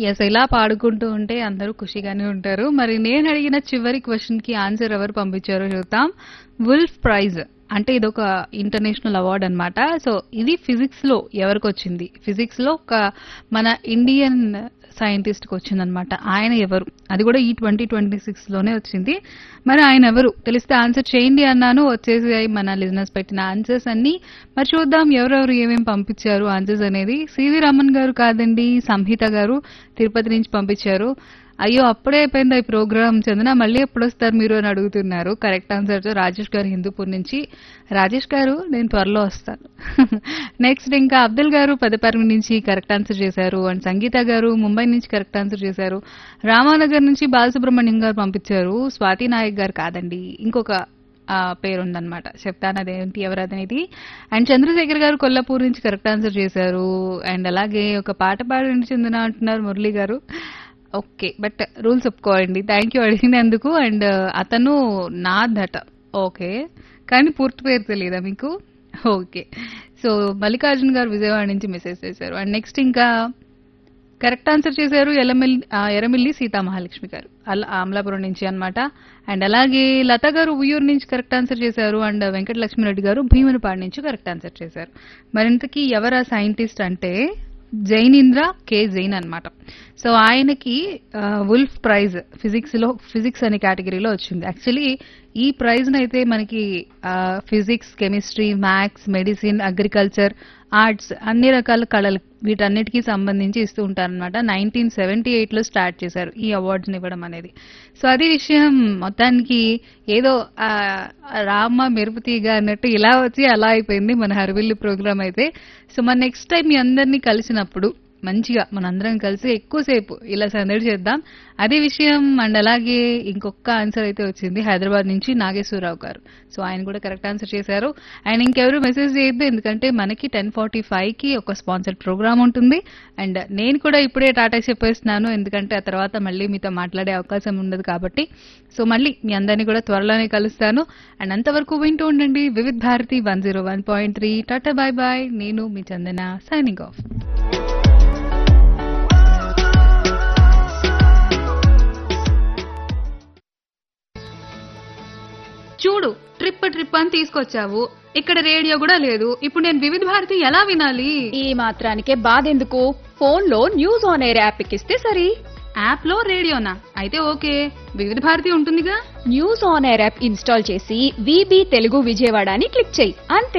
yes ఇలా పాడుకుంటూ ఉంటే అందరూ ఖుషిగానే ఉంటారు మరి నేను అడిగిన చివరి క్వశ్చన్ కి ఆన్సర్ ఎవరు పంపించారో చూద్దాం వుల్ఫ్ ప్రైజ్ అంటే ఇది ఒక ఇంటర్నేషనల్ అవార్డ్ అన్నమాట సో ఇది ఫిజిక్స్ లో ఎవరికి వచ్చింది ఫిజిక్స్ లో ఒక మన ఇండియన్ సైంటిస్ట్ కి వచ్చిందనమాట ఆయన ఎవరు అది కూడా ఈ ట్వంటీ ట్వంటీ సిక్స్ లోనే వచ్చింది మరి ఆయన ఎవరు తెలిస్తే ఆన్సర్ చేయండి అన్నాను వచ్చేసి మన లిజినెస్ పెట్టిన ఆన్సర్స్ అన్ని మరి చూద్దాం ఎవరెవరు ఏమేమి పంపించారు ఆన్సర్స్ అనేది సివి రమణ్ గారు కాదండి సంహిత గారు తిరుపతి నుంచి పంపించారు అయ్యో అప్పుడే అయిపోయింది ఈ ప్రోగ్రామ్ చందన మళ్ళీ ఎప్పుడు వస్తారు మీరు అని అడుగుతున్నారు కరెక్ట్ ఆన్సర్ రాజేష్ గారు హిందూపూర్ నుంచి రాజేష్ గారు నేను త్వరలో వస్తాను నెక్స్ట్ ఇంకా అబ్దుల్ గారు పెద్దపర్మి నుంచి కరెక్ట్ ఆన్సర్ చేశారు అండ్ సంగీత గారు ముంబై నుంచి కరెక్ట్ ఆన్సర్ చేశారు రామానగర్ నుంచి బాలసుబ్రహ్మణ్యం గారు పంపించారు స్వాతి నాయక్ గారు కాదండి ఇంకొక ఆ, పేరు ఉందన్నమాట చెప్తాను అదేంటి ఎవరనేది అండ్ చంద్రశేఖర్ గారు కొల్లాపూర్ నుంచి కరెక్ట్ ఆన్సర్ చేశారు అండ్ అలాగే ఒక పాట పాడండి చెందిన అంటున్నారు మురళి గారు ఓకే బట్ రూల్స్ ఒప్పుకోండి థ్యాంక్ యూ అడిగినందుకు అండ్ అతను నాదట ఓకే కానీ పూర్తి పేరు తెలియదా మీకు ఓకే సో మల్లికార్జున్ గారు విజయవాడ నుంచి మెసేజ్ చేశారు అండ్ నెక్స్ట్ ఇంకా కరెక్ట్ ఆన్సర్ చేశారు ఎలమిల్ ఆ, ఎర్రమిల్లి సీతామహాలక్ష్మి గారు అలా అమలాపురం నుంచి అన్నమాట అండ్ అలాగే లత గారు ఉయ్యూరు నుంచి కరెక్ట్ ఆన్సర్ చేశారు అండ్ వెంకట లక్ష్మిరెడ్డి గారు భీమునిపాడు నుంచి కరెక్ట్ ఆన్సర్ చేశారు మరింతకి ఎవరా సైంటిస్ట్ అంటే జైనింద్ర కే జైన్ అన్నమాట సో ఆయనకి ఆ, వుల్ఫ్ ప్రైజ్ ఫిజిక్స్ లో ఫిజిక్స్ అనే కేటగిరీలో వచ్చింది యాక్చువల్లీ ఈ ప్రైజ్ అయితే మనకి ఆ, physics chemistry maths medicine agriculture arts అన్ని రకాల కళలు వీటన్నిటికీ సంబంధించి ఇస్తూ ఉంటారనమాట నైన్టీన్ సెవెంటీ ఎయిట్ లో స్టార్ట్ చేశారు ఈ అవార్డ్స్ ఇవ్వడం అనేది సో అది విషయం మొత్తానికి ఏదో ఆ, రామ మెరుపు తీగ అన్నట్టు ఇలా వచ్చి అలా అయిపోయింది మన హరివిల్లు ప్రోగ్రామ్ అయితే సో మన నెక్స్ట్ టైం మీ అందరినీ కలిసినప్పుడు మంచిగా మనందరం కలిసి ఎక్కువసేపు ఇలా సందడి చేద్దాం అదే విషయం అండ్ అలాగే ఇంకొక ఆన్సర్ అయితే వచ్చింది హైదరాబాద్ నుంచి నాగేశ్వరరావు గారు సో ఆయన కూడా కరెక్ట్ ఆన్సర్ చేశారు ఆయన ఇంకెవరు మెసేజ్ చేయొద్దు ఎందుకంటే మనకి టెన్ ఫార్టీ ఫైవ్ కి ఒక స్పాన్సర్ ప్రోగ్రామ్ ఉంటుంది అండ్ నేను కూడా ఇప్పుడే టాటా చెప్పేస్తున్నాను ఎందుకంటే ఆ తర్వాత మళ్ళీ మీతో మాట్లాడే అవకాశం ఉండదు కాబట్టి సో మళ్ళీ మీ అందరినీ కూడా త్వరలోనే కలుస్తాను అండ్ అంతవరకు వింటూ ఉండండి Vividh Bharati one zero one point three tata bye bye నేను మీ చందన సైనింగ్ ఆఫ్ చూడు ట్రిప్ ట్రిప్ అని తీసుకొచ్చావు ఇక్కడ రేడియో కూడా లేదు ఇప్పుడు నేను వివిధ భారతి ఎలా వినాలి ఈ మాత్రానికే బాధెందుకు ఫోన్ లో న్యూస్ ఆన్ ఎయిర్ యాప్ ఎక్కిస్తే సరి యాప్ లో రేడియోనా అయితే ఓకే వివిధ భారతి ఉంటుందిగా news on air app install చేసి విబి తెలుగు విజయవాడ అని క్లిక్ చేయి అంతే